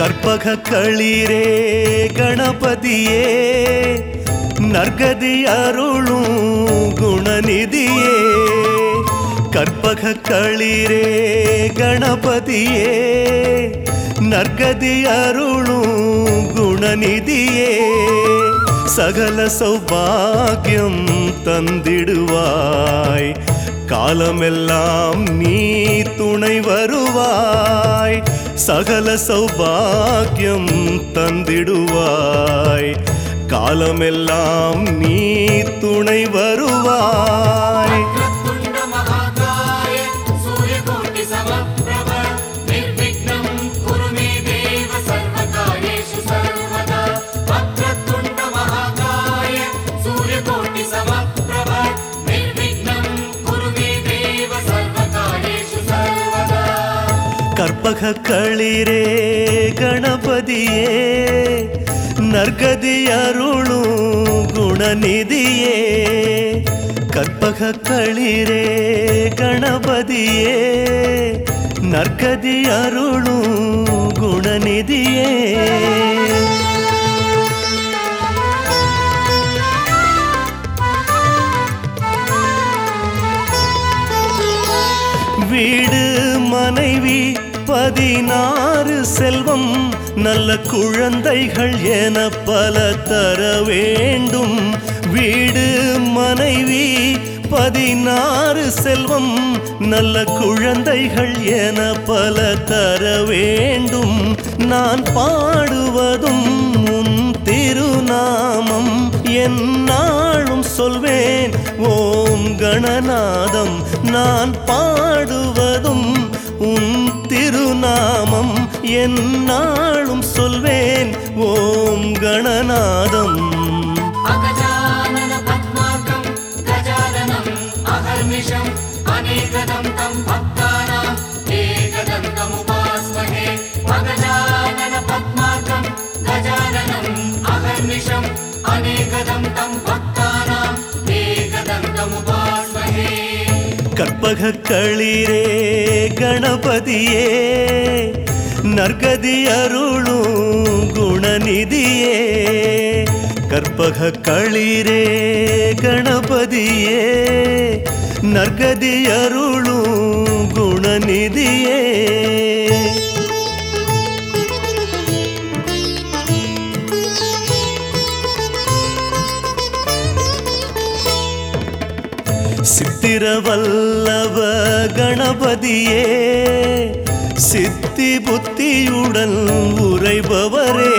கற்பக களிரே கணபதியே நற்கதி அருளும் குணநிதியே கற்பக களிரே கணபதியே நற்கதி அருளும் குணநிதியே சகல சௌபாகியம் தந்திடுவாய் காலமெல்லாம் நீ துணை வருவாய் சகல சௌபாகியம் தந்திடுவாய் காலமெல்லாம் நீ துணை வருவாய் वक्रतुण्ड महाकाय सूर्यकोटि समप्रभ निर्विघ्नं कुरु मे देव सर्वकार्येषु सर्वदा वक्रतुण्ड महाकाय सूर्यकोटि समप्रभ निर्विघ्नं कुरु मे देव सर्वकार्येषु सर्वदा கற்பக களிரே கணபதியே நற்கதி அருளும் குணநிதியே கற்பக களிரே கணபதியே நற்கதி அருளும் குணநிதியே வீடு மனைவி பதினாறு செல்வம் நல்ல குழந்தைகள் என பல தர வேண்டும் வீடு மனைவி பதினாறு செல்வம் நல்ல குழந்தைகள் என பல தர வேண்டும் நான் பாடுவதும் உன் திருநாமம் என்னாலும் சொல்வேன் ஓம் கணநாதம் நான் பாடுவதும் உன் திருநாமம் என்னாலும் சொல்வேன் ஓம் கணநாதம் अगजानन पद्मार्कं गजाननम् अहर्निशम् अनेकदं तं भक्तानाम् एकदन्तमुपास्महे अगजानन पद्मार्कं गजाननम् अहर्निशम् अनेकदं तं भक्तानाम् एकदन्तमुपास्महे கற்பக களிரே கணபதியே நற்கதி அருளும் குணநிதியே கற்பக களிரே கணபதியே நற்கதி அருளும் குணநிதியே சித்திரவல்லவ கணபதியே சித்தி புத்தியுடன் உரைபவரே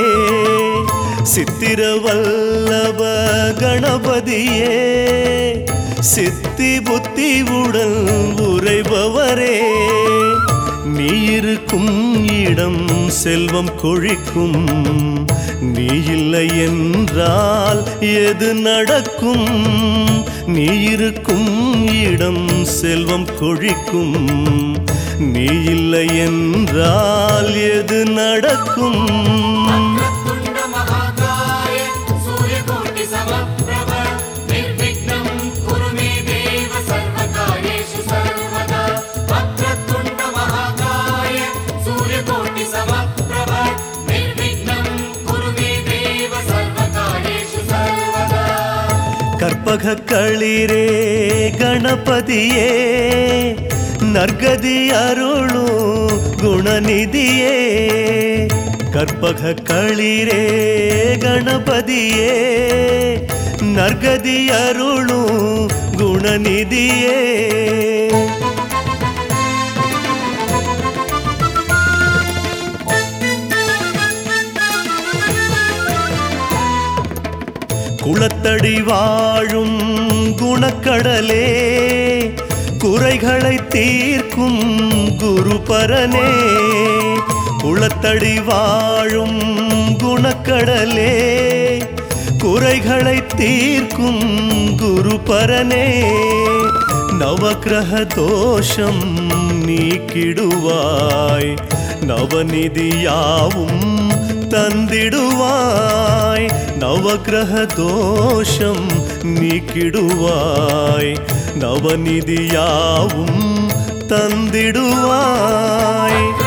சித்திரவல்லவ கணபதியே சித்தி புத்தியுடன் உரைபவரே நீ இருக்கும் இடம் செல்வம் கொழிக்கும் நீ இல்லை என்றால் எது நடக்கும் நீ இருக்கும் இடம் செல்வம் கொழிக்கும் நீ இல்லை என்றால் எது நடக்கும் वक्रतुण्ड महाकाय सूर्यकोटि समप्रभ निर्विघ्नं कुरु मे देव सर्वकार्येषु सर्वदा वक्रतुण्ड महाकाय सूर्यकोटि समप्रभ निर्विघ्नं कुरु मे देव सर्वकार्येषु सर्वदा கற்பக களிரே கணபதியே நற்கதி அருளும் குணநிதியே கற்பக களிரே கணபதியே நற்கதி அருளும் குணநிதியே குளத்தடி வாழும் குணக்கடலே குறைகளை தீர்க்கும் குருபரனே குளத்தடி வாழும் குணக்கடலே குறைகளை தீர்க்கும் குருபரனே நவக்கிரக தோஷம் நீக்கிடுவாய் நவநிதியாவும் தந்திடுவாய் நவக்கிரக தோஷம் நீக்கிடுவாய் நவநிதியாவும் தந்திடுவாய்